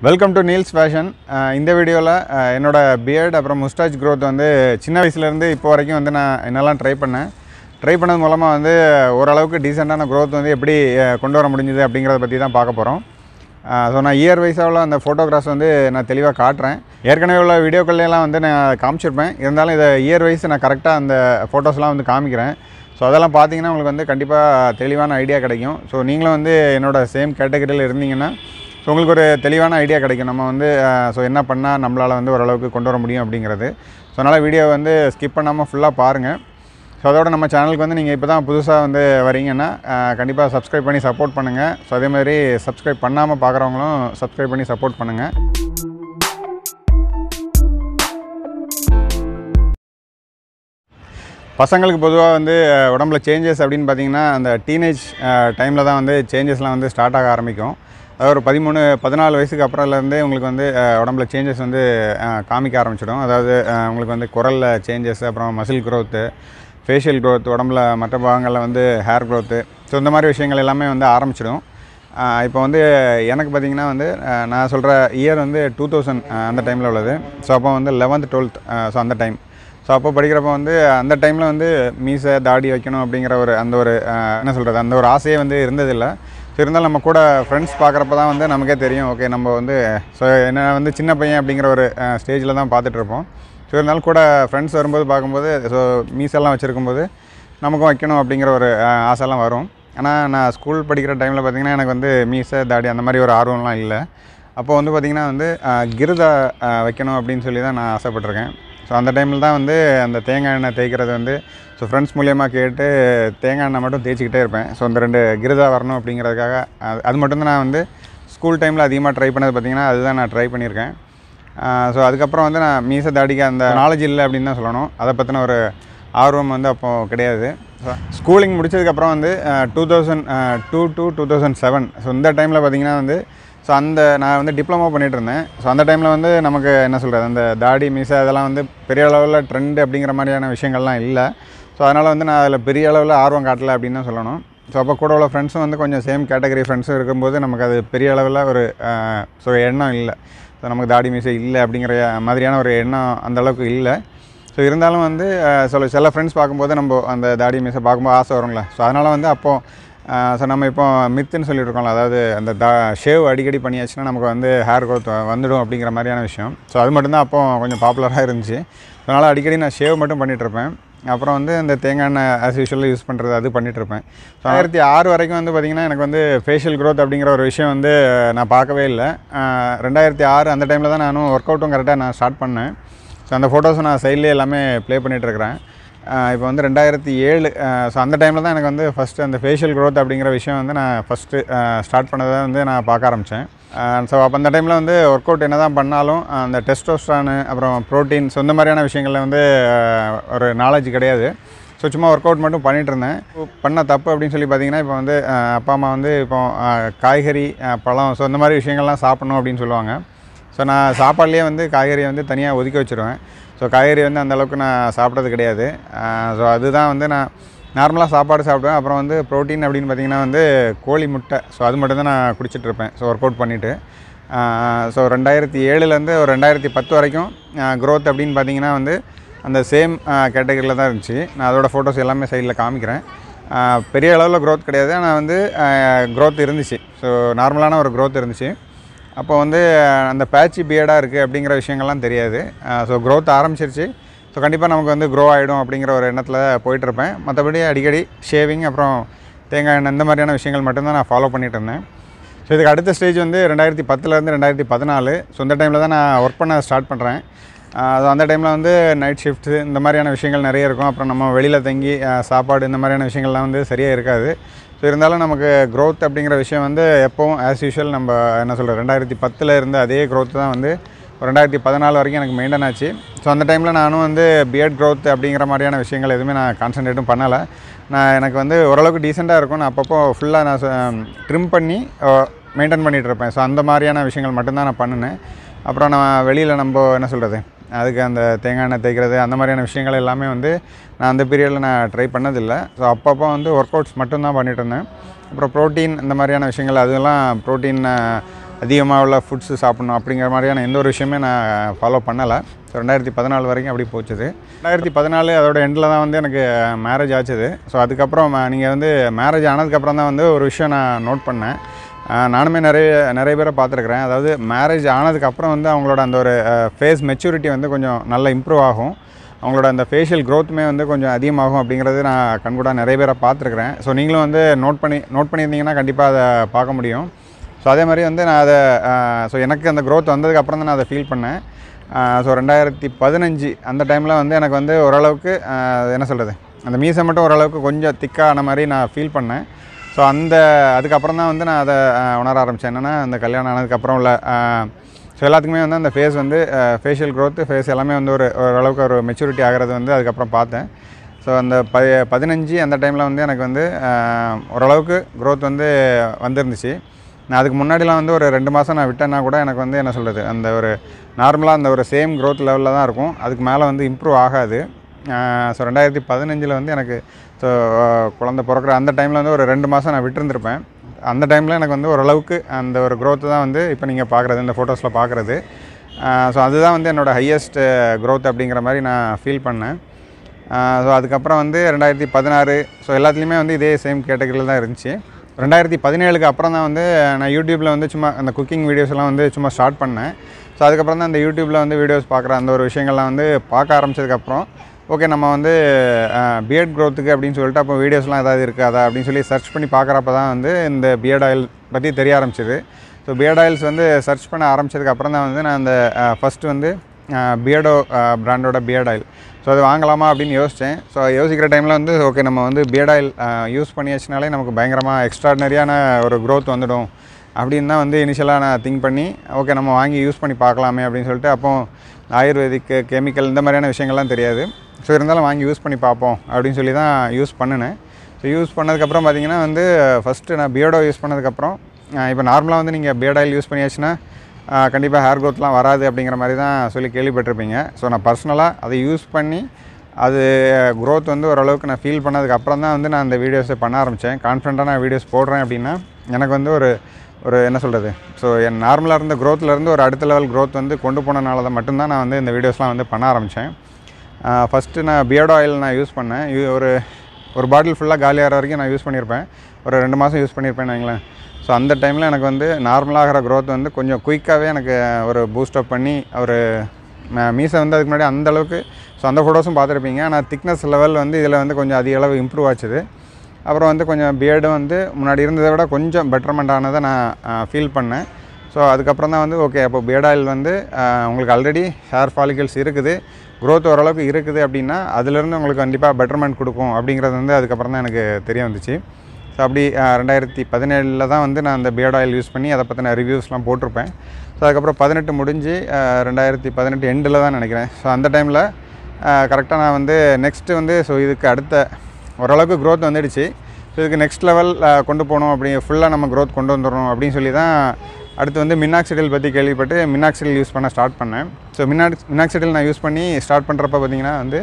welcome to Niels fashion இந்த வீடியோவில் என்னோட பியர்ட் அப்புறம் முஸ்டாச் growth வந்து சின்ன வயசுலேருந்து இப்போ வரைக்கும் வந்து நான் என்னெல்லாம் ட்ரை பண்ணேன் ட்ரை பண்ணது மூலமாக வந்து ஓரளவுக்கு டீசெண்டான growth வந்து எப்படி அஹ், கொண்டு வர முடிஞ்சுது அப்படிங்கிறத பற்றி தான் பார்க்க போகிறோம் ஸோ நான் இயர் வைஸாக உள்ள அந்த ஃபோட்டோகிராஃப்ஸ் வந்து நான் தெளிவாக காட்டுறேன் ஏற்கனவே உள்ள வீடியோக்கள்லாம் வந்து நான் காமிச்சிருப்பேன் இருந்தாலும் இதை இயர் வைஸ் நான் கரெக்டாக அந்த ஃபோட்டோஸ்லாம் வந்து காமிக்கிறேன் ஸோ அதெல்லாம் பார்த்தீங்கன்னா உங்களுக்கு வந்து கண்டிப்பாக தெளிவான ஐடியா கிடைக்கும் ஸோ நீங்களும் வந்து என்னோட சேம் கேட்டகரியில் இருந்தீங்கன்னா ஸோ உங்களுக்கு ஒரு தெளிவான ஐடியா கிடைக்கும் நம்ம வந்து ஸோ என்ன பண்ணால் நம்மளால் வந்து ஓரளவுக்கு கொண்டு வர முடியும் அப்படிங்கிறது ஸோ அதனால் வீடியோ வந்து ஸ்கிப் பண்ணாமல் ஃபுல்லாக பாருங்கள் ஸோ அதோட நம்ம சேனலுக்கு வந்து நீங்கள் இப்போ தான் புதுசாக வந்து வரீங்கன்னா கண்டிப்பாக சப்ஸ்கிரைப் பண்ணி சப்போர்ட் பண்ணுங்கள் ஸோ அதே மாதிரி சப்ஸ்கிரைப் பண்ணாமல் பார்க்குறவங்களும் சப்ஸ்கிரைப் பண்ணி சப்போர்ட் பண்ணுங்கள் பசங்களுக்கு பொதுவாக வந்து அஹ், உடம்புல சேஞ்சஸ் அப்படின்னு பார்த்தீங்கன்னா அந்த டீனேஜ் டைமில் தான் வந்து சேஞ்சஸ்லாம் வந்து ஸ்டார்ட் ஆக ஆரம்பிக்கும் அதாவது ஒரு பதிமூணு பதினாலு வயசுக்கு அப்புறம்லேருந்தே உங்களுக்கு வந்து அஹ், உடம்புல சேஞ்சஸ் வந்து அஹ், காமிக்க ஆரம்பிச்சிடும் அதாவது அஹ், உங்களுக்கு வந்து குரலில் சேஞ்சஸ் அப்புறம் மசில் க்ரோத்து ஃபேஷியல் growth உடம்புல மற்ற பாகங்களில் வந்து ஹேர் growth ஸோ இந்த மாதிரி விஷயங்கள் எல்லாமே வந்து ஆரம்பிச்சிடும் இப்போ வந்து எனக்கு பார்த்தீங்கன்னா வந்து அஹ், நான் சொல்கிற இயர் வந்து டூ தௌசண்ட் அந்த டைமில் உள்ளது ஸோ அப்போ வந்து லெவன்த் டுவெல்த் ஸோ அந்த டைம் ஸோ அப்போ படிக்கிறப்ப வந்து அந்த டைமில் வந்து மீசை தாடி வைக்கணும் அப்படிங்கிற ஒரு அந்த ஒரு அஹ், என்ன சொல்கிறது அந்த ஒரு ஆசையே வந்து இருந்ததில்லை ஸோ இருந்தாலும் நம்ம கூட ஃப்ரெண்ட்ஸ் பார்க்குறப்ப தான் வந்து நமக்கே தெரியும் ஓகே நம்ம வந்து ஸோ என்ன வந்து சின்ன பையன் அப்படிங்கிற ஒரு ஸ்டேஜில் தான் பார்த்துட்ருப்போம் ஸோ இருந்தாலும் கூட ஃப்ரெண்ட்ஸ் வரும்போது பார்க்கும்போது ஸோ மீசெல்லாம் வச்சுருக்கும்போது நமக்கும் வைக்கணும் அப்படிங்கிற ஒரு அஹ், ஆசைலாம் வரும் ஆனால் நான் ஸ்கூல் படிக்கிற டைமில் பார்த்திங்கன்னா எனக்கு வந்து மீசை தாடி அந்த மாதிரி ஒரு ஆர்வம்லாம் இல்லை அப்போ வந்து பார்த்திங்கன்னா வந்து அஹ், கிருதா அஹ், வைக்கணும் அப்படின்னு சொல்லி தான் நான் ஆசைப்பட்டிருக்கேன் ஸோ அந்த டைமில் தான் வந்து அந்த தேங்காய் எண்ணெய் தேய்க்கிறது வந்து ஸோ ஃப்ரெண்ட்ஸ் மூலியமாக கேட்டு தேங்காய் எண்ணெய் மட்டும் தேய்ச்சிக்கிட்டே இருப்பேன் ஸோ இந்த ரெண்டு கிருதா வரணும் அப்படிங்கிறதுக்காக அது அது மட்டும்தான் நான் வந்து ஸ்கூல் டைமில் அதிகமாக ட்ரை பண்ணது பார்த்திங்கன்னா அதுதான் நான் ட்ரை பண்ணியிருக்கேன் ஸோ அதுக்கப்புறம் வந்து நான் மீச தாடிக்கு அந்த நாலேஜ் இல்லை அப்படின்னு தான் சொல்லணும் அதை பற்றின ஒரு ஆர்வம் வந்து அப்போது கிடையாது ஸ்கூலிங் முடிச்சதுக்கப்புறம் வந்து two thousand two two two thousand seven so இந்த டைமில் பார்த்திங்கன்னா வந்து ஸோ அந்த நான் வந்து டிப்ளமோ பண்ணிகிட்டு இருந்தேன் ஸோ அந்த டைமில் வந்து நமக்கு என்ன சொல்கிறது அந்த தாடி மீசை அதெல்லாம் வந்து பெரிய அளவில் ட்ரெண்ட் அப்படிங்கிற மாதிரியான விஷயங்கள்லாம் இல்லை ஸோ அதனால் வந்து நான் அதில் பெரிய அளவில் ஆர்வம் காட்டலை அப்படின்னு தான் சொல்லணும் ஸோ அப்போ கூட உள்ள ஃப்ரெண்ட்ஸும் வந்து கொஞ்சம் சேம் கேட்டகரி ஃப்ரெண்ட்ஸும் இருக்கும்போது நமக்கு அது பெரிய அளவில் ஒரு ஸோ எண்ணம் இல்லை ஸோ நமக்கு தாடி மீசை இல்லை அப்படிங்கிற மாதிரியான ஒரு எண்ணம் அந்த அளவுக்கு இல்லை ஸோ இருந்தாலும் வந்து அஹ், சில சில ஃப்ரெண்ட்ஸ் பார்க்கும்போது நம்ம அந்த தாடி மீசை பார்க்கும்போது ஆசை வரும்ல ஸோ அதனால் வந்து அப்போது ஸோ நம்ம இப்போ மித்துன்னு சொல்லிட்டு இருக்கோம்ல அதாவது அந்த தா ஷேவ் அடிக்கடி பண்ணியாச்சுன்னா நமக்கு வந்து ஹேர் growth வந்துடும் அப்படிங்கிற மாதிரியான விஷயம் ஸோ அது மட்டும்தான் அப்போ கொஞ்சம் பாப்புலராக இருந்துச்சு அதனால் அடிக்கடி நான் ஷேவ் மட்டும் பண்ணிகிட்டு இருப்பேன் அப்புறம் வந்து இந்த தேங்காய் எண்ணெய் ஆஸ் யூஷுவல் யூஸ் பண்ணுறது அது பண்ணிட்டு இருப்பேன் ஸோ ஆயிரத்தி ஆறு வரைக்கும் வந்து பார்த்திங்கன்னா எனக்கு வந்து ஃபேஷியல் growth அப்படிங்கிற ஒரு விஷயம் வந்து நான் பார்க்கவே இல்லை அஹ், ரெண்டாயிரத்தி ஆறு அந்த டைமில் தான் நானும் ஒர்க் அவுட்டும் கரெக்டாக நான் ஸ்டார்ட் பண்ணேன் ஸோ அந்த ஃபோட்டோஸை நான் சைட்லேயே எல்லாமே ப்ளே பண்ணிகிட்ருக்கிறேன் இப்போ வந்து ரெண்டாயிரத்தி ஏழு ஸோ அந்த டைமில் தான் எனக்கு வந்து ஃபஸ்ட்டு அந்த ஃபேஷியல் growth அப்படிங்கிற விஷயம் வந்து நான் ஃபஸ்ட்டு ஸ்டார்ட் பண்ணதை வந்து நான் பார்க்க ஆரம்பித்தேன் ஸோ அப்போ அந்த டைமில் வந்து ஒர்க் அவுட் என்ன தான் பண்ணாலும் அந்த டெஸ்டோஸ்ட்ரானு அப்புறம் ப்ரோட்டீன் ஸோ இந்த மாதிரியான விஷயங்களில் வந்து அஹ், ஒரு நாலேஜ் கிடையாது ஸோ சும்மா ஒர்க் அவுட் மட்டும் பண்ணிட்டு இருந்தேன் இப்போ பண்ண தப்பு அப்படின்னு சொல்லி பார்த்தீங்கன்னா இப்போ வந்து அஹ், அப்பா அம்மா வந்து இப்போ அஹ், காய்கறி அஹ், பழம் ஸோ இந்த மாதிரி விஷயங்கள்லாம் சாப்பிடணும் அப்படின்னு சொல்லுவாங்க ஸோ நான் சாப்பாட்லேயே வந்து காய்கறியை வந்து தனியாக ஒதுக்கி வச்சுருவேன் ஸோ காய்கறி வந்து அந்த அளவுக்கு நான் சாப்பிட்றது கிடையாது ஸோ அதுதான் வந்து நான் நார்மலாக சாப்பாடு சாப்பிடுவேன் அப்புறம் வந்து ப்ரோட்டீன் அப்படின்னு பார்த்தீங்கன்னா வந்து கோழி முட்டை ஸோ அது மட்டும் தான் நான் குடிச்சிட்டு இருப்பேன் ஸோ ஒர்க் அவுட் பண்ணிவிட்டு ஸோ ரெண்டாயிரத்தி ஏழுலேருந்து ஒரு ரெண்டாயிரத்தி பத்து வரைக்கும் growth அப்படின்னு பார்த்தீங்கன்னா வந்து அந்த சேம் கேட்டகரியில் தான் இருந்துச்சு நான் அதோட ஃபோட்டோஸ் எல்லாமே சைடில் காமிக்கிறேன் ஆஹ் பெரிய அளவில் growth கிடையாது ஆனால் வந்து growth இருந்துச்சு ஸோ நார்மலான ஒரு growth இருந்துச்சு அப்போ வந்து அஹ், அந்த பேட்சி பியர்டாக இருக்குது அப்படிங்கிற விஷயங்கள்லாம் தெரியாது ஸோ growth ஆரம்பிச்சிருச்சு ஸோ கண்டிப்பாக நமக்கு வந்து க்ரோ ஆகிடும் அப்படிங்கிற ஒரு எண்ணத்தில் போயிட்டுருப்பேன் மற்றபடி அடிக்கடி ஷேவிங் அப்புறம் தேங்காய் எண்ணெய் இந்த மாதிரியான விஷயங்கள் மட்டும்தான் நான் ஃபாலோ பண்ணிட்டு இருந்தேன் ஸோ இதுக்கு அடுத்த ஸ்டேஜ் வந்து ரெண்டாயிரத்தி பத்துலேருந்து ரெண்டாயிரத்தி பதினாலு ஸோ இந்த டைமில் தான் நான் ஒர்க் பண்ண ஸ்டார்ட் பண்ணுறேன் அது அந்த டைமில் வந்து நைட் ஷிஃப்ட்டு இந்த மாதிரியான விஷயங்கள் நிறைய இருக்கும் அப்புறம் நம்ம வெளியில் தங்கி அஹ், சாப்பாடு இந்த மாதிரியான விஷயங்கள்லாம் வந்து சரியாக இருக்காது ஸோ இருந்தாலும் நமக்கு growth அப்படிங்கிற விஷயம் வந்து எப்போவும் ஆஸ் யூஷுவல் நம்ம என்ன சொல்கிறது ரெண்டாயிரத்தி பத்தில் இருந்த அதே growth தான் வந்து ஒரு ரெண்டாயிரத்தி பதினாலு வரைக்கும் எனக்கு மெயின்டைன் ஆச்சு ஸோ அந்த டைமில் நானும் வந்து பியர்ட் growth அப்படிங்கிற மாதிரியான விஷயங்கள் எதுவுமே நான் கான்சன்ட்ரேட்டும் பண்ணலை நான் எனக்கு வந்து ஓரளவுக்கு டீசெண்டாக இருக்கும் நான் அப்பப்போ ஃபுல்லாக நான் ட்ரிம் பண்ணி மெயின்டைன் பண்ணிகிட்டு இருப்பேன் ஸோ அந்த மாதிரியான விஷயங்கள் மட்டும்தான் நான் பண்ணினேன் அப்புறம் நான் வெளியில் நம்ம என்ன சொல்கிறது அதுக்கு அந்த தேங்காய் எண்ணெய் தேய்க்கிறது அந்த மாதிரியான விஷயங்கள் எல்லாமே வந்து நான் அந்த பீரியடில் நான் ட்ரை பண்ணதில்லை ஸோ அப்பப்போ வந்து ஒர்க் அவுட்ஸ் மட்டும்தான் பண்ணிட்டு இருந்தேன் அப்புறம் ப்ரோட்டீன் இந்த மாதிரியான விஷயங்கள் அதெல்லாம் ப்ரோட்டீன் அதிகமாக உள்ள ஃபுட்ஸு சாப்பிட்ணும் அப்படிங்கிற மாதிரியான எந்த ஒரு விஷயமே நான் ஃபாலோ பண்ணலை ஸோ ரெண்டாயிரத்தி பதினாலு வரைக்கும் அப்படி போச்சுது ரெண்டாயிரத்தி பதினாலு அதோட எண்டில் தான் வந்து எனக்கு மேரேஜ் ஆச்சுது ஸோ அதுக்கப்புறம் நீங்கள் வந்து மேரேஜ் ஆனதுக்கப்புறம் தான் வந்து ஒரு விஷயம் நான் நோட் பண்ணேன் ஆஹ் நானுமே நிறைய நிறைய பேரை பார்த்துருக்குறேன் அதாவது மேரேஜ் ஆனதுக்கப்புறம் வந்து அவங்களோட அந்த ஒரு ஃபேஸ் மெச்சூரிட்டி வந்து கொஞ்சம் நல்லா இம்ப்ரூவ் ஆகும் அவங்களோட அந்த ஃபேஷியல் க்ரோத்துமே வந்து கொஞ்சம் அதிகமாகும் அப்படிங்கிறது நான் கண்கூட நிறைய பேரை பார்த்துருக்குறேன் ஸோ நீங்களும் வந்து நோட் பண்ணி நோட் பண்ணியிருந்தீங்கன்னா கண்டிப்பாக அதை பார்க்க முடியும் ஸோ அதே மாதிரி வந்து நான் அதை ஸோ எனக்கு அந்த க்ரோத் வந்ததுக்கப்புறம் தான் நான் அதை ஃபீல் பண்ணேன் ஸோ ரெண்டாயிரத்தி பதினஞ்சு அந்த டைமில் வந்து எனக்கு வந்து ஓரளவுக்கு ஆஹ் என்ன சொல்கிறது அந்த மீசை மட்டும் ஓரளவுக்கு கொஞ்சம் திக்கான மாதிரி நான் ஃபீல் பண்ணேன் ஸோ அந்த அதுக்கப்புறம் தான் வந்து நான் அதை ஆஹ் உணர ஆரம்பித்தேன் என்னென்னா அந்த கல்யாணம் ஆனதுக்கப்புறம் உள்ள ஸோ எல்லாத்துக்குமே வந்து அந்த ஃபேஸ் வந்து ஃபேஷியல் growth ஃபேஸ் எல்லாமே வந்து ஒரு ஓரளவுக்கு ஒரு மெச்சூரிட்டி ஆகிறது வந்து அதுக்கப்புறம் பார்த்தேன் ஸோ அந்த ப பதினஞ்சு அந்த டைமில் வந்து எனக்கு வந்து ஆஹ் ஓரளவுக்கு growth வந்து வந்துருந்துச்சு நான் அதுக்கு முன்னாடிலாம் வந்து ஒரு ரெண்டு மாதம் நான் விட்டேன்னா கூட எனக்கு வந்து என்ன சொல்கிறது அந்த ஒரு நார்மலாக அந்த ஒரு சேம் growth லெவலில் தான் இருக்கும் அதுக்கு மேலே வந்து இம்ப்ரூவ் ஆகாது ஸோ ரெண்டாயிரத்தி பதினஞ்சில் வந்து எனக்கு ஸோ குழந்தை பிறக்கிற அந்த டைமில் வந்து ஒரு ரெண்டு மாதம் நான் விட்டுருந்துருப்பேன் அந்த டைமில் எனக்கு வந்து ஓரளவுக்கு அந்த ஒரு growth தான் வந்து இப்போ நீங்கள் பார்க்குறது இந்த ஃபோட்டோஸில் பார்க்குறது ஸோ அதுதான் வந்து என்னோடய ஹையஸ்ட் growth அப்படிங்கிற மாதிரி நான் ஃபீல் பண்ணேன் ஸோ அதுக்கப்புறம் வந்து ரெண்டாயிரத்தி பதினாறு ஸோ எல்லாத்துலேயுமே வந்து இதே சேம் கேட்டகரியில் தான் இருந்துச்சு ரெண்டாயிரத்தி பதினேழுக்கு அப்புறம் தான் வந்து நான் யூடியூப்பில் வந்து சும்மா அந்த குக்கிங் வீடியோஸ்லாம் வந்து சும்மா ஸ்டார்ட் பண்ணேன் ஸோ அதுக்கப்புறம் தான் அந்த யூடியூப்பில் வந்து வீடியோஸ் பார்க்குற அந்த ஒரு விஷயங்கள்லாம் வந்து பார்க்க ஆரம்பிச்சதுக்கப்புறம் ஓகே நம்ம வந்து பிஎட் க்ரோத்துக்கு அப்படின்னு சொல்லிட்டு அப்போ வீடியோஸ்லாம் ஏதாவது இருக்காதா அப்படின்னு சொல்லி சர்ச் பண்ணி பார்க்குறப்ப தான் வந்து இந்த பிஎட் ஆயில் பற்றி தெரிய ஆரம்பிச்சது ஸோ பியர்ட் ஆயில்ஸ் வந்து சர்ச் பண்ண ஆரம்பிச்சதுக்கு அப்புறம் தான் வந்து நான் அந்த ஃபஸ்ட்டு வந்து பியர்டோ பிராண்டோட பியர்ட் ஆயில் ஸோ அது வாங்கலாமா அப்படின்னு யோசித்தேன் ஸோ யோசிக்கிற டைமில் வந்து ஓகே நம்ம வந்து பியர்ட் ஆயில் யூஸ் பண்ணியாச்சுனாலே நமக்கு பயங்கரமாக எக்ஸ்ட்ராடினரியான ஒரு growth வந்துடும் அப்படின்னு தான் வந்து இனிஷியலாக நான் திங்க் பண்ணி ஓகே நம்ம வாங்கி யூஸ் பண்ணி பார்க்கலாமே அப்படின்னு சொல்லிட்டு அப்போ ஆயுர்வேதிக் கெமிக்கல் இந்த மாதிரியான விஷயங்கள்லாம் தெரியாது ஸோ இருந்தாலும் வாங்கி யூஸ் பண்ணி பார்ப்போம் அப்படின்னு சொல்லி தான் யூஸ் பண்ணினேன் ஸோ யூஸ் பண்ணதுக்கப்புறம் பார்த்தீங்கன்னா வந்து ஃபஸ்ட்டு நான் பியர்டோ யூஸ் பண்ணதுக்கப்புறம் இப்போ நார்மலாக வந்து நீங்கள் பியர்ட் ஆயில் யூஸ் பண்ணியாச்சுன்னா கண்டிப்பாக ஹேர் க்ரோத்லாம் வராது அப்படிங்கிற மாதிரி தான் சொல்லி கேள்விப்பட்டிருப்பீங்க ஸோ நான் பர்சனலாக அதை யூஸ் பண்ணி அது growth வந்து ஓரளவுக்கு நான் ஃபீல் பண்ணதுக்கு அப்புறம் தான் வந்து நான் அந்த வீடியோஸை பண்ண ஆரம்பித்தேன் கான்ஃபிடண்ட்டாக நான் வீடியோஸ் போடுறேன் அப்படின்னா எனக்கு வந்து ஒரு ஒரு என்ன சொல்கிறது ஸோ என் நார்மலாக இருந்த growthலேருந்து ஒரு அடுத்த லெவல் growth வந்து கொண்டு போனனால தான் மட்டும்தான் நான் வந்து இந்த வீடியோஸ்லாம் வந்து பண்ண ஆரம்பித்தேன் ஃபஸ்ட்டு நான் பியர்டோ ஆயில் நான் யூஸ் பண்ணேன் இது ஒரு ஒரு பாட்டில் ஃபுல்லாக காலியாகிற வரைக்கும் நான் யூஸ் பண்ணியிருப்பேன் ஒரு ரெண்டு மாதம் யூஸ் பண்ணியிருப்பேன்னு வைங்களேன் ஸோ அந்த டைமில் எனக்கு வந்து நார்மலாகிற growth வந்து கொஞ்சம் குயிக்காகவே எனக்கு ஒரு பூஸ்டப் பண்ணி ஒரு ம- மீசை வந்து அதுக்கு முன்னாடி அந்த அளவுக்கு ஸோ அந்த ஃபோட்டோஸும் பார்த்துருப்பீங்க ஆனால் திக்னஸ் லெவல் வந்து இதில் வந்து கொஞ்சம் அதிக அளவு இம்ப்ரூவ் ஆச்சுது அப்புறம் வந்து கொஞ்சம் பியர்டும் வந்து முன்னாடி இருந்ததை விட கொஞ்சம் பெட்டர்மெண்ட் ஆனதை நான் ஃபீல் பண்ணேன் ஸோ அதுக்கப்புறம் தான் வந்து ஓகே அப்போ பியர்ட் ஆயில் வந்து ஆஹ், உங்களுக்கு ஆல்ரெடி ஹேர் ஃபாலிகல்ஸ் இருக்குது growth ஓரளவுக்கு இருக்குது அப்படின்னா அதுலேருந்து உங்களுக்கு கண்டிப்பாக பெட்டர்மெண்ட் கொடுக்கும் அப்படிங்கிறது வந்து அதுக்கப்புறம் தான் எனக்கு தெரிய வந்துச்சு ஸோ அப்படி ஆஹ், ரெண்டாயிரத்தி பதினேழில் தான் வந்து நான் அந்த பியர்ட் ஆயில் யூஸ் பண்ணி அதை பற்றின ரிவ்யூஸ்லாம் போட்டிருப்பேன் ஸோ அதுக்கப்புறம் பதினெட்டு முடிஞ்சு ஆஹ், ரெண்டாயிரத்தி பதினெட்டு எண்டில் தான் நினைக்கிறேன் ஸோ அந்த டைமில் கரெக்டாக நான் வந்து நெக்ஸ்ட்டு வந்து ஸோ இதுக்கு அடுத்த ஓரளவுக்கு growth வந்துடுச்சு ஸோ இதுக்கு நெக்ஸ்ட் லெவல் கொண்டு போகணும் அப்படி ஃபுல்லாக நம்ம growth கொண்டு வந்துடணும் அப்படின்னு சொல்லி தான் அடுத்து வந்து மின்னாக்சிடில் பற்றி கேள்விப்பட்டு மின்னாக்சிடில் யூஸ் பண்ண ஸ்டார்ட் பண்ணேன் ஸோ மின்னாக்ஸ் மின்னாக்சிடில் நான் யூஸ் பண்ணி ஸ்டார்ட் பண்ணுறப்ப பார்த்தீங்கன்னா வந்து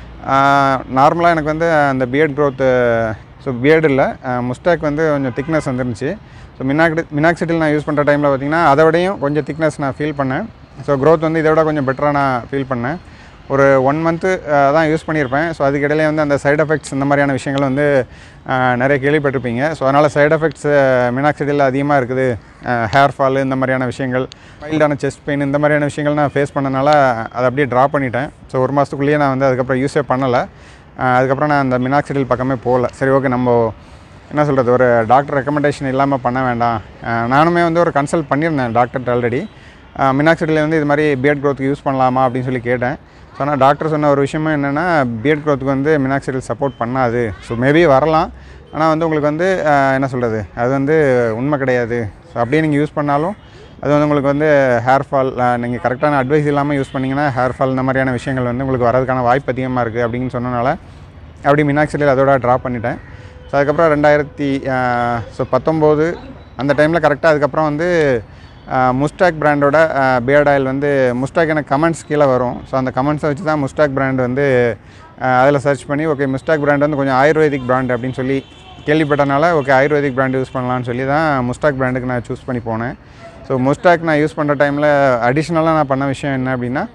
நார்மலாக எனக்கு வந்து அந்த பியர்ட் growth ஸோ பியர்டு இல்லை முஸ்டாக் வந்து கொஞ்சம் திக்னஸ் வந்துருந்துச்சு ஸோ மின்னாக்டி மின்னாக்சிடில் நான் யூஸ் பண்ணுற டைமில் பார்த்தீங்கன்னா அதை விடையும் கொஞ்சம் திக்னஸ் நான் ஃபீல் பண்ணேன் ஸோ growth வந்து இதை விட கொஞ்சம் பெட்டராக நான் ஃபீல் பண்ணேன் ஒரு ஒன் மந்த்து தான் யூஸ் பண்ணியிருப்பேன் ஸோ அதுக்கிடையிலே வந்து அந்த சைடு எஃபெக்ட்ஸ் இந்த மாதிரியான விஷயங்கள் வந்து அஹ், நிறைய கேள்விப்பட்டிருப்பீங்க ஸோ அதனால் சைடு எஃபெக்ட்ஸ் மினாக்சிடில் அதிகமாக இருக்குது ஹேர் ஃபால் இந்த மாதிரியான விஷயங்கள் மைல்டான செஸ்ட் பெயின் இந்த மாதிரியான விஷயங்கள் நான் ஃபேஸ் பண்ணனால அதை அப்படியே ட்ராப் பண்ணிட்டேன் ஸோ ஒரு மாதத்துக்குள்ளேயே நான் வந்து அதுக்கப்புறம் யூஸே பண்ணலை அஹ், அதுக்கப்புறம் நான் அந்த மினாக்சிடில் பக்கமே போகல சரி ஓகே நம்ம என்ன சொல்கிறது ஒரு டாக்டர் ரெக்கமெண்டேஷன் இல்லாமல் பண்ண வேண்டாம் அஹ், நானுமே வந்து ஒரு கன்சல்ட் பண்ணியிருந்தேன் டாக்டர்கிட்ட ஆல்ரெடி மினாக்சிடில் வந்து இது மாதிரி பியர்ட் க்ரோத்துக்கு யூஸ் பண்ணலாமா அப்படின்னு சொல்லி கேட்டேன் ஸோ ஆனால் டாக்டர் சொன்ன ஒரு விஷயமும் என்னென்னா பியர்ட் க்ரோத்துக்கு வந்து மினாக்சிடில் சப்போர்ட் பண்ணாது ஸோ மேபி வரலாம் ஆனால் வந்து உங்களுக்கு வந்து அஹ், என்ன சொல்கிறது அது வந்து உண்மை கிடையாது ஸோ அப்படியே நீங்கள் யூஸ் பண்ணாலும் அது வந்து உங்களுக்கு வந்து ஹேர் ஃபால் நீங்கள் கரெக்டான அட்வைஸ் இல்லாமல் யூஸ் பண்ணிங்கன்னா ஹேர் ஃபால் இந்த மாதிரியான விஷயங்கள் வந்து உங்களுக்கு வரதுக்கான வாய்ப்பு அதிகமாக இருக்குது அப்படின்னு சொன்னனால அப்படி மினாக்சிடில் அதோட ட்ராப் பண்ணிட்டேன் ஸோ அதுக்கப்புறம் ரெண்டாயிரத்தி ஸோ பத்தொம்போது அந்த டைமில் கரெக்டாக அதுக்கப்புறம் வந்து முஸ்டாக் பிராண்டோட பியர்ட் ஆயில் வந்து முஸ்டாக் எனக்கு கமெண்ட்ஸ் கீழே வரும் ஸோ அந்த கமெண்ட்ஸை வச்சு தான் முஸ்டாக் பிராண்ட் வந்து அதில் சர்ச் பண்ணி ஓகே முஸ்டாக் பிராண்ட் வந்து கொஞ்சம் ஆயுர்வேதிக் பிராண்ட் அப்படின்னு சொல்லி கேள்விப்பட்டனால ஓகே ஆயுர்வேதிக் பிராண்ட் யூஸ் பண்ணலாம்னு சொல்லி தான் முஸ்டாக் பிராண்டுக்கு நான் சூஸ் பண்ணி போனேன் ஸோ முஸ்டாக் நான் யூஸ் பண்ணுற டைமில் அடிஷ்னலாக நான் பண்ண விஷயம் என்ன அப்படின்னா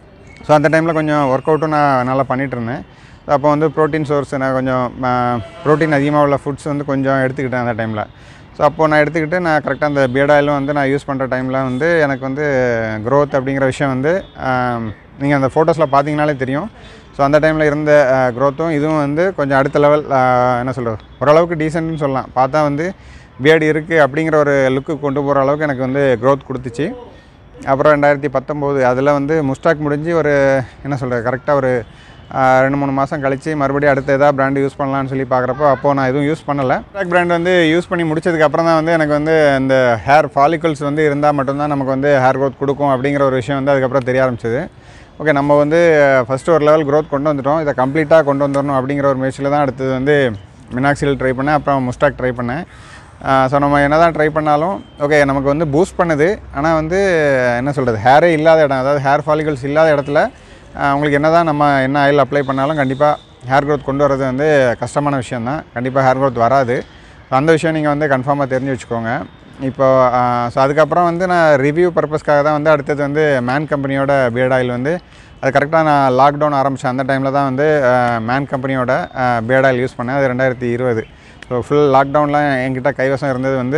ஸோ அந்த டைமில் கொஞ்சம் ஒர்க் அவுட்டும் நான் நல்லா பண்ணிகிட்டு இருந்தேன் அப்போ வந்து ப்ரோட்டீன் சோர்ஸ் நான் கொஞ்சம் ப்ரோட்டீன் அதிகமாக உள்ள ஃபுட்ஸ் வந்து கொஞ்சம் எடுத்துக்கிட்டேன் அந்த டைமில் ஸோ அப்போது நான் எடுத்துக்கிட்டு நான் கரெக்டாக அந்த பியர்ட் ஆயிலும் வந்து நான் யூஸ் பண்ணுற டைமில் வந்து எனக்கு வந்து growth அப்படிங்கிற விஷயம் வந்து நீங்கள் அந்த ஃபோட்டோஸில் பார்த்தீங்கனாலே தெரியும் ஸோ அந்த டைமில் இருந்த க்ரோத்தும் இதுவும் வந்து கொஞ்சம் அடுத்த லெவல் என்ன சொல்கிறது ஓரளவுக்கு டீசென்ட்னு சொல்லலாம் பார்த்தா வந்து பியர்டு இருக்குது அப்படிங்கிற ஒரு லுக்கு கொண்டு போகிற அளவுக்கு எனக்கு வந்து growth கொடுத்துச்சு அப்புறம் ரெண்டாயிரத்தி பத்தொம்போது அதில் வந்து முஸ்டாக் முடிஞ்சு ஒரு என்ன சொல்கிறது கரெக்டாக ஒரு ஆஹ், ரெண்டு மூணு மாதம் கழித்து மறுபடியும் அடுத்த எதாவது பிராண்டு யூஸ் பண்ணலான்னு சொல்லி பார்க்குறப்போ அப்போது நான் எதுவும் யூஸ் பண்ணலை முஸ்டாக் பிராண்ட் வந்து யூஸ் பண்ணி முடிச்சதுக்கு அப்புறம் தான் வந்து எனக்கு வந்து இந்த ஹேர் ஃபாலிகல்ஸ் வந்து இருந்தால் மட்டும்தான் நமக்கு வந்து ஹேர் growth கொடுக்கும் அப்படிங்கிற ஒரு விஷயம் வந்து அதுக்கப்புறம் தெரிய ஆரம்பிச்சது ஓகே நம்ம வந்து ஃபஸ்ட்டு ஒரு லெவல் growth கொண்டு வந்துட்டோம் இதை கம்ப்ளீட்டாக கொண்டு வந்துடணும் அப்படிங்கிற ஒரு முயற்சியில் தான் அடுத்தது வந்து மினாக்சில் ட்ரை பண்ணேன் அப்புறம் முஸ்டாக் ட்ரை பண்ணேன் ஸோ நம்ம என்ன தான் ட்ரை பண்ணாலும் ஓகே நமக்கு வந்து பூஸ்ட் பண்ணுது ஆனால் வந்து என்ன சொல்கிறது ஹேரே இல்லாத இடம் அதாவது ஹேர் ஃபாலிகல்ஸ் இல்லாத இடத்துல ஆஹ் உங்களுக்கு என்ன தான் நம்ம என்ன ஆயில் அப்ளை பண்ணாலும் கண்டிப்பாக ஹேர் growth கொண்டு வரது வந்து கஷ்டமான விஷயம் தான் கண்டிப்பாக ஹேர் growth வராது ஸோ அந்த விஷயம் நீங்கள் வந்து கன்ஃபார்மாக தெரிஞ்சு வச்சுக்கோங்க இப்போ ஸோ அதுக்கப்புறம் வந்து நான் ரிவ்யூ பர்பஸ்க்காக தான் வந்து அடுத்தது வந்து மேன் கம்பெனியோட பியர்ட் ஆயில் வந்து அது கரெக்டாக நான் லாக்டவுன் ஆரம்பித்தேன் அந்த டைமில் தான் வந்து மேன் கம்பெனியோட பியர்ட் ஆயில் யூஸ் பண்ணேன் அது ரெண்டாயிரத்தி இருபது ஸோ ஃபுல் லாக்டவுனில் என்கிட்ட கைவசம் இருந்தது வந்து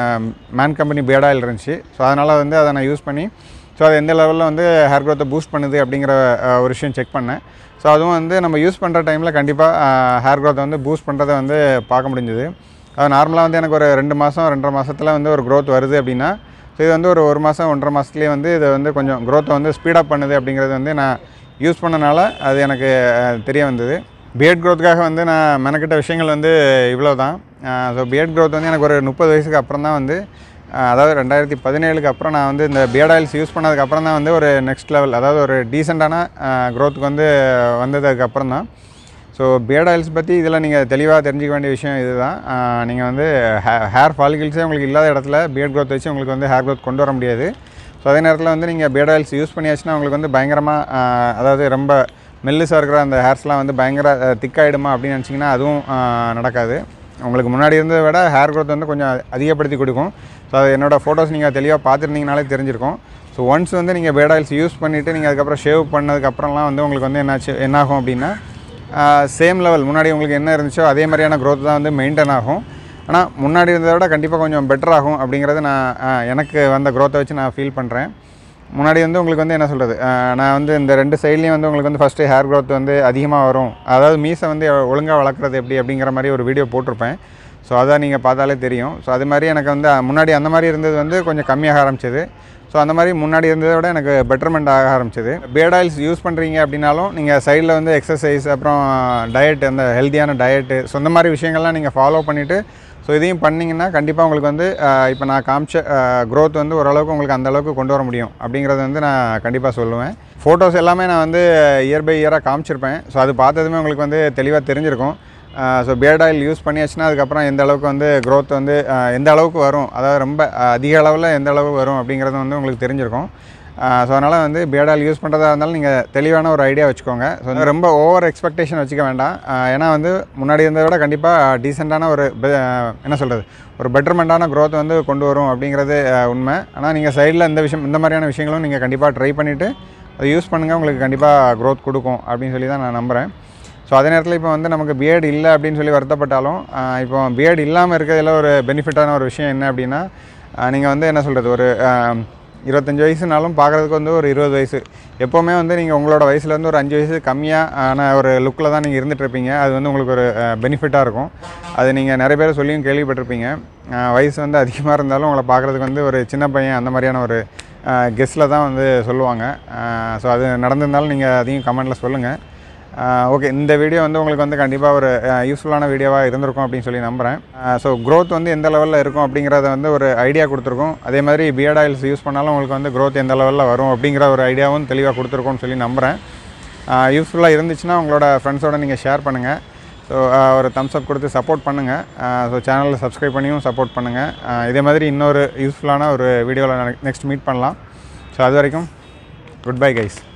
மேன் கம்பெனி பியர்ட் ஆயில் இருந்துச்சு ஸோ அதனால் வந்து அதை நான் யூஸ் பண்ணி ஸோ அது எந்த லெவலில் வந்து ஹேர் க்ரோத்தை பூஸ்ட் பண்ணுது அப்படிங்கிற அஹ், ஒரு விஷயம் செக் பண்ணேன் ஸோ அதுவும் வந்து நம்ம யூஸ் பண்ணுற டைமில் கண்டிப்பாக ஹேர் க்ரோத்தை வந்து பூஸ்ட் பண்ணுறதை வந்து பார்க்க முடிஞ்சுது அது நார்மலாக வந்து எனக்கு ஒரு ரெண்டு மாதம் ரெண்டரை மாதத்தில் வந்து ஒரு growth வருது அப்படின்னா ஸோ இது வந்து ஒரு ஒரு மாதம் ஒன்றரை மாதத்துலேயே வந்து இது வந்து கொஞ்சம் growth-அ வந்து ஸ்பீடப் பண்ணுது அப்படிங்கிறது வந்து நான் யூஸ் பண்ணனால அது எனக்கு அஹ், தெரிய வந்தது பிஎட் க்ரோத்துக்காக வந்து நான் மெனக்கிட்ட விஷயங்கள் வந்து இவ்வளோ தான் ஸோ பிஎட் க்ரோத் வந்து எனக்கு ஒரு முப்பது வயசுக்கு அப்புறம் தான் வந்து அஹ், அதாவது ரெண்டாயிரத்தி பதினேழுக்கு அப்புறம் நான் வந்து இந்த பியர்ட் ஆயில்ஸ் யூஸ் பண்ணதுக்கு அப்புறம் தான் வந்து ஒரு நெக்ஸ்ட் லெவல் அதாவது ஒரு டீசெண்டான க்ரோத்துக்கு வந்து வந்ததுக்கு அப்புறம் தான் ஸோ பியர்ட் ஆயில்ஸ் பற்றி இதில் நீங்கள் தெளிவாக தெரிஞ்சிக்க வேண்டிய விஷயம் இதுதான் நீங்கள் வந்து ஹேர் ஃபாலிகல்ஸே உங்களுக்கு இல்லாத இடத்துல பியர்ட் க்ரோத் வச்சு உங்களுக்கு வந்து ஹேர் க்ரோத் கொண்டு வர முடியாது ஸோ அதே நேரத்தில் வந்து நீங்கள் பியர்ட் ஆயில்ஸ் யூஸ் பண்ணியாச்சுன்னா உங்களுக்கு வந்து பயங்கரமாக அதாவது ரொம்ப மெல்லுசாக இருக்கிற அந்த ஹேர்ஸ்லாம் வந்து பயங்கர திக்காயிடுமா அப்படின்னு நினச்சிங்கன்னா அதுவும் ஆஹ், நடக்காது உங்களுக்கு முன்னாடி இருந்ததை விட ஹேர் growth வந்து கொஞ்சம் அதிகப்படுத்தி கொடுக்கும் ஸோ அது என்னோடய ஃபோட்டோஸ் நீங்கள் தெளிவாக பார்த்துருந்தீங்கனாலே தெரிஞ்சிருக்கும் ஸோ ஒன்ஸ் வந்து நீங்கள் பியர்ட் ஆயில்ஸ் யூஸ் பண்ணிவிட்டு நீங்கள் அதுக்கப்புறம் ஷேவ் பண்ணதுக்கப்புறம்லாம் வந்து உங்களுக்கு வந்து என்னாச்சு என்னாகும் அப்படின்னா சேம் லெவல் முன்னாடி உங்களுக்கு என்ன இருந்துச்சோ அதே மாதிரியான growth தான் வந்து மெயின்டைன் ஆகும் ஆனால் முன்னாடி இருந்ததை விட கண்டிப்பாக கொஞ்சம் பெட்டர் ஆகும் அப்படிங்கிறது நான் ஆஹ், எனக்கு வந்த growth-அ வச்சு நான் ஃபீல் பண்ணுறேன் முன்னாடி வந்து உங்களுக்கு வந்து என்ன சொல்கிறது நான் வந்து இந்த ரெண்டு சைட்லேயும் வந்து உங்களுக்கு வந்து ஃபஸ்ட்டு ஹேர் growth வந்து அதிகமாக வரும் அதாவது மீசை வந்து ஒழுங்காக வளர்க்குறது எப்படி அப்படிங்கிற மாதிரி ஒரு வீடியோ போட்டிருப்பேன் ஸோ அதை நீங்கள் பார்த்தாலே தெரியும் ஸோ அது மாதிரி எனக்கு வந்து முன்னாடி அந்த மாதிரி இருந்தது வந்து கொஞ்சம் கம்மியாக ஆரம்பிச்சது ஸோ அந்த மாதிரி முன்னாடி இருந்ததை விட எனக்கு பெட்டர்மெண்ட் ஆக ஆரம்பிச்சது பியர்ட் ஆயில்ஸ் யூஸ் பண்ணுறீங்க அப்படின்னாலும் நீங்கள் சைடில் வந்து எக்ஸசைஸ் அப்புறம் டயட் அந்த ஹெல்த்தியான டயட்டு ஸோ இந்த மாதிரி விஷயங்கள்லாம் நீங்கள் ஃபாலோ பண்ணிவிட்டு ஸோ இதையும் பண்ணிங்கன்னா கண்டிப்பாக உங்களுக்கு வந்து இப்போ நான் காமிச்ச growth வந்து ஓரளவுக்கு உங்களுக்கு அந்த அளவுக்கு கொண்டு வர முடியும் அப்படிங்கிறத வந்து நான் கண்டிப்பாக சொல்லுவேன் ஃபோட்டோஸ் எல்லாமே நான் வந்து இயர் பை இயராக காமிச்சிருப்பேன் ஸோ அது பார்த்ததுமே உங்களுக்கு வந்து தெளிவாக தெரிஞ்சிருக்கும் ஸோ பியர்ட் ஆயில் யூஸ் பண்ணியாச்சுன்னா அதுக்கப்புறம் எந்த அளவுக்கு வந்து growth வந்து அஹ், எந்த அளவுக்கு வரும் அதாவது ரொம்ப அஹ், அதிக அளவில் எந்த அளவுக்கு வரும் அப்படிங்கிறது வந்து உங்களுக்கு தெரிஞ்சிருக்கும் ஸோ அதனால் வந்து பியர்ட் ஆயில் யூஸ் பண்ணுறதா இருந்தாலும் நீங்கள் தெளிவான ஒரு ஐடியா வச்சுக்கோங்க ஸோ ரொம்ப ஓவர் எக்ஸ்பெக்டேஷன் வச்சுக்க வேண்டாம் அஹ், ஏன்னா வந்து முன்னாடி இருந்ததை விட கண்டிப்பாக டீசெண்டான ஒரு be- அஹ், என்ன சொல்கிறது ஒரு பெட்டர்மெண்ட்டான growth வந்து கொண்டு வரும் அப்படிங்கிறது அஹ், உண்மை ஆனால் நீங்கள் சைடில் இந்த விஷயம் இந்த மாதிரியான விஷயங்களும் நீங்கள் கண்டிப்பாக ட்ரை பண்ணிவிட்டு அதை யூஸ் பண்ணுங்கள் உங்களுக்கு கண்டிப்பாக growth கொடுக்கும் அப்படின்னு சொல்லி தான் நான் நம்புகிறேன் ஸோ அதே நேரத்தில் இப்போ வந்து நமக்கு பிஎட் இல்லை அப்படின்னு சொல்லி வருத்தப்பட்டாலும் ஆஹ் இப்போ பிஎட் இல்லாமல் இருக்கிறதுல ஒரு பெனிஃபிட்டான ஒரு விஷயம் என்ன அப்படின்னா நீங்கள் வந்து என்ன சொல்கிறது ஒரு ஆஹ் இருபத்தஞ்சி வயசுனாலும் பார்க்குறதுக்கு வந்து ஒரு இருபது வயசு எப்போவுமே வந்து நீங்கள் உங்களோட வயசுலேருந்து ஒரு அஞ்சு வயசு கம்மியாக ஆன ஒரு லுக்கில் தான் நீங்கள் இருந்துட்டு இருப்பீங்க அது வந்து உங்களுக்கு ஒரு பெனிஃபிட்டாக இருக்கும் அது நீங்கள் நிறைய பேர் சொல்லியும் கேள்விப்பட்டிருப்பீங்க ஆஹ் வயசு வந்து அதிகமாக இருந்தாலும் உங்களை பார்க்குறதுக்கு வந்து ஒரு சின்ன பையன் அந்த மாதிரியான ஒரு கெஸ்ட்டில் தான் வந்து சொல்லுவாங்க ஸோ அது நடந்திருந்தாலும் நீங்கள் அதையும் கமெண்ட்டில் சொல்லுங்கள் ஓகே இந்த வீடியோ வந்து உங்களுக்கு வந்து கண்டிப்பாக ஒரு யூஸ்ஃபுல்லான வீடியோவாக இருந்திருக்கும் அப்படின்னு சொல்லி நம்புகிறேன் ஸோ growth வந்து எந்த லெவலில் இருக்கும் அப்படிங்கிறத வந்து ஒரு ஐடியா கொடுத்துருக்கோம் அதே மாதிரி பியர்ட் ஆயில்ஸ் யூஸ் பண்ணாலும் உங்களுக்கு வந்து growth எந்த லெவலில் வரும் அப்படிங்கிற ஒரு ஐடியாவும் தெளிவாக கொடுத்துருக்கோம்னு சொல்லி நம்புகிறேன் யூஸ்ஃபுல்லாக இருந்துச்சுன்னா உங்களோட ஃப்ரெண்ட்ஸோட நீங்கள் ஷேர் பண்ணுங்கள் ஸோ ஒரு தம்ஸ் அப் கொடுத்து சப்போர்ட் பண்ணுங்கள் ஸோ சேனலில் சப்ஸ்கிரைப் பண்ணியும் சப்போர்ட் பண்ணுங்கள் இதே மாதிரி இன்னொரு யூஸ்ஃபுல்லான ஒரு வீடியோவில் நெக்ஸ்ட் மீட் பண்ணலாம் ஸோ அது வரைக்கும் குட் பை கைஸ்